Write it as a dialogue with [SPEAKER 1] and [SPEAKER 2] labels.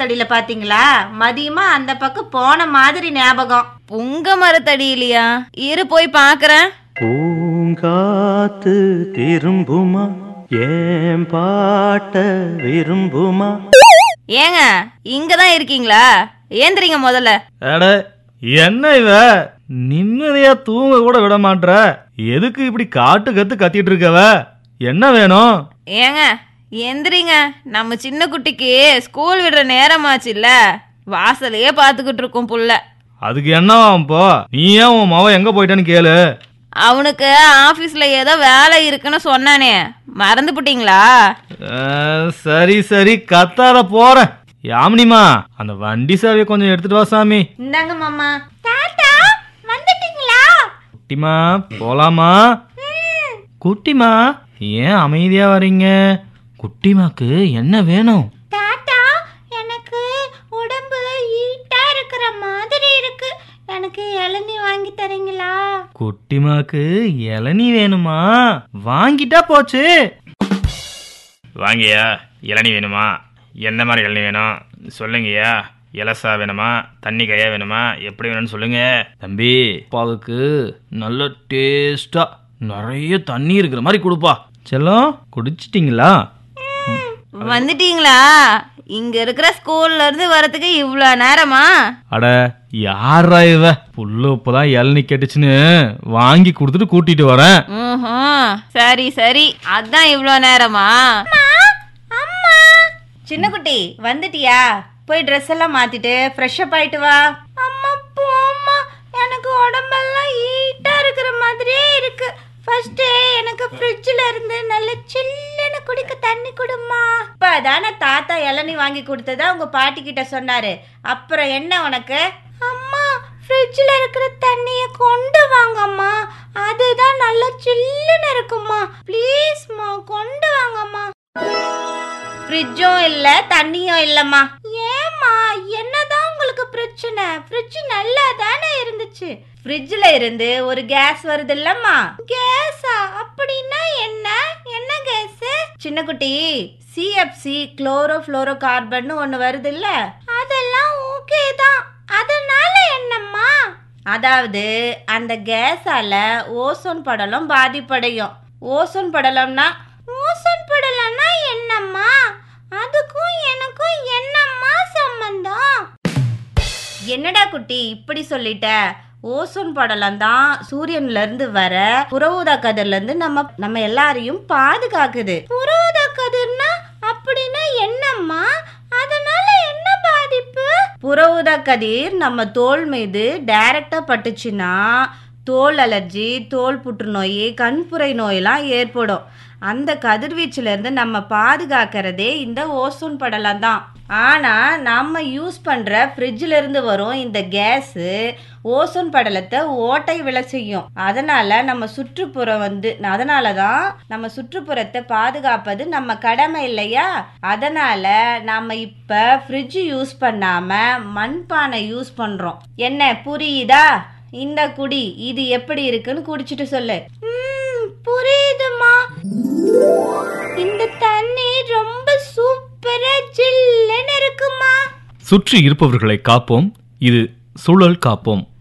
[SPEAKER 1] மரத்தடியில பாத்தீங்களா மதியமா அந்த பக்கம் போன மாதிரி ஞாபகம்
[SPEAKER 2] புங்க மரத்தடியிலையா இரு போய் பாக்குறேன்
[SPEAKER 3] பூங்காத்து திரும்புமா ஏன் பாட்ட விரும்புமா
[SPEAKER 2] ஏங்க இங்கதான் இருக்கீங்களா ஏந்திரிங்க முதல்ல
[SPEAKER 4] அட என்ன இவ நிம்மதியா தூங்க கூட விட மாட்ற எதுக்கு இப்படி காட்டு கத்து கத்திட்டு இருக்கவ என்ன வேணும்
[SPEAKER 2] ஏங்க எந்திரிங்க நம்ம சின்ன குட்டிக்கு ஸ்கூல் விடுற நேரமாச்சு இல்ல வாசலையே பாத்துக்கிட்டு இருக்கோம் புள்ள
[SPEAKER 4] அதுக்கு என்னவாம் இப்போ நீ ஏன் உன் மவன் எங்க போயிட்டான்னு கேளு
[SPEAKER 2] அவனுக்கு ஆபீஸ்ல ஏதோ வேலை இருக்குன்னு சொன்னானே மறந்து புட்டீங்களா
[SPEAKER 4] அஹ், சரி சரி கத்தாத போறேன் யாமினிமா அந்த வண்டி சாவியை கொஞ்சம் எடுத்துட்டு வா சாமி
[SPEAKER 1] இந்தாங்க மாமா தாத்தா வந்துட்டீங்களா
[SPEAKER 4] குட்டிமா போலாமா குட்டிமா ஏன் அமைதியா வர்றீங்க குட்டிமாக்கு என்ன வேணும்
[SPEAKER 1] தாத்தா எனக்கு உடம்பு ஈட்டா இருக்கிற மாதிரி இருக்கு எனக்கு இளநீ வாங்கி தரீங்களா
[SPEAKER 4] குட்டிமாக்கு இளநீ வேணுமா வாங்கிட்டா போச்சு
[SPEAKER 5] வாங்கய்யா இளநீ வேணுமா எந்த மாதிரி இளநீ வேணும் சொல்லுங்கய்யா இலசா வேணுமா தண்ணி கையா வேணுமா எப்படி வேணும்னு சொல்லுங்க
[SPEAKER 4] தம்பி அப்பாவுக்கு நல்ல டேஸ்டா நிறைய தண்ணி இருக்கிற மாதிரி கொடுப்பா செல்லம் குடிச்சிட்டிங்களா
[SPEAKER 2] வந்துட்டீங்களா இங்க இருக்கிற ஸ்கூல்ல இருந்து வரதுக்கு இவ்ளோ நேரமா
[SPEAKER 4] அட யாரா இவ புல்லு இப்பதான் இளநீ கேட்டுச்சுன்னு வாங்கி கொடுத்துட்டு கூட்டிட்டு வரேன்
[SPEAKER 2] ம்ஹும். சரி சரி அதான் இவ்ளோ நேரமா
[SPEAKER 1] அம்மா சின்ன குட்டி வந்துட்டியா போய் ட்ரெஸ் எல்லாம் மாத்திட்டு ஃப்ரெஷ் அப் ஆயிட்டு வா அம்மா போம்மா எனக்கு உடம்பெல்லாம் ஈட்டா இருக்கிற மாதிரியே இருக்கு ஃபர்ஸ்ட் எனக்கு ஃப்ரிட்ஜ்ல இருந்து நல்ல சில்லுன்னு குடிக்க தண்ணி கொடுமா இப்பதானே தாத்தா இளநீ வாங்கி கொடுத்ததா உங்க பாட்டி கிட்ட சொன்னாரு அப்புறம் என்ன உனக்கு அம்மா ஃப்ரிட்ஜ்ல இருக்கிற தண்ணிய கொண்டு வாங்கம்மா அதுதான் நல்ல சில்லுன்னு இருக்குமா ப்ளீஸ்மா கொண்டு வாங்கம்மா ஃப்ரிட்ஜும் இல்ல தண்ணியும் இல்லம்மா ஏம்மா என்னதான் உங்களுக்கு பிரச்சனை ஃப்ரிட்ஜ் நல்லா தானே இருந்துச்சு ஃப்ரிட்ஜ்ல இருந்து ஒரு கேஸ் வருது இல்லம்மா கேஸா அப்படின்னா என்ன என்ன கேஸ் சின்ன குட்டி சிஎஃப்சி குளோரோ ஃப்ளோரோ கார்பன் ஒன்னு வருது இல்ல அதெல்லாம் ஓகே தான் அதனால என்னம்மா அதாவது அந்த கேஸால ஓசோன் படலம் பாதிப்படையும் ஓசோன் படலம்னா ஓசோன் படலம்னா என்னம்மா அதுக்கும் எனக்கும் என்னம்மா சம்பந்தம் என்னடா குட்டி இப்படி சொல்லிட்ட ஓசோன் படலம் தான் சூரியன்ல இருந்து வர புற ஊதா கதிர்ல இருந்து நம்ம நம்ம எல்லாரையும் பாதுகாக்குது புற ஊதா கதிர்னா அப்படின்னா என்னம்மா அதனால என்ன பாதிப்பு புற ஊதா கதிர் நம்ம தோல் மீது டைரக்டா பட்டுச்சுன்னா தோல் அலர்ஜி தோல் புற்றுநோய் கண்புரை நோயெல்லாம் ஏற்படும் அந்த கதிர்வீச்சுல இருந்து நம்ம பாதுகாக்கிறதே இந்த ஓசோன் படலம் தான் ஆனா நம்ம யூஸ் பண்ற ஃப்ரிட்ஜ்ல இருந்து வரும் இந்த கேஸ் ஓசோன் படலத்தை ஓட்டை விழ செய்யும் அதனால நம்ம சுற்றுப்புறம் வந்து அதனால தான் நம்ம சுற்றுப்புறத்தை பாதுகாப்பது நம்ம கடமை இல்லையா அதனால நம்ம இப்ப ஃப்ரிட்ஜ் யூஸ் பண்ணாம மண்பானை யூஸ் பண்றோம் என்ன புரியுதா இந்த குடி இது எப்படி இருக்குன்னு குடிச்சிட்டு சொல்லு புரியுதுமா இந்த தண்ணி ரொம்ப சூப்பரா ஜில்லுன்னு இருக்குமா
[SPEAKER 4] சுற்றி இருப்பவர்களை காப்போம் இது சூழல் காப்போம்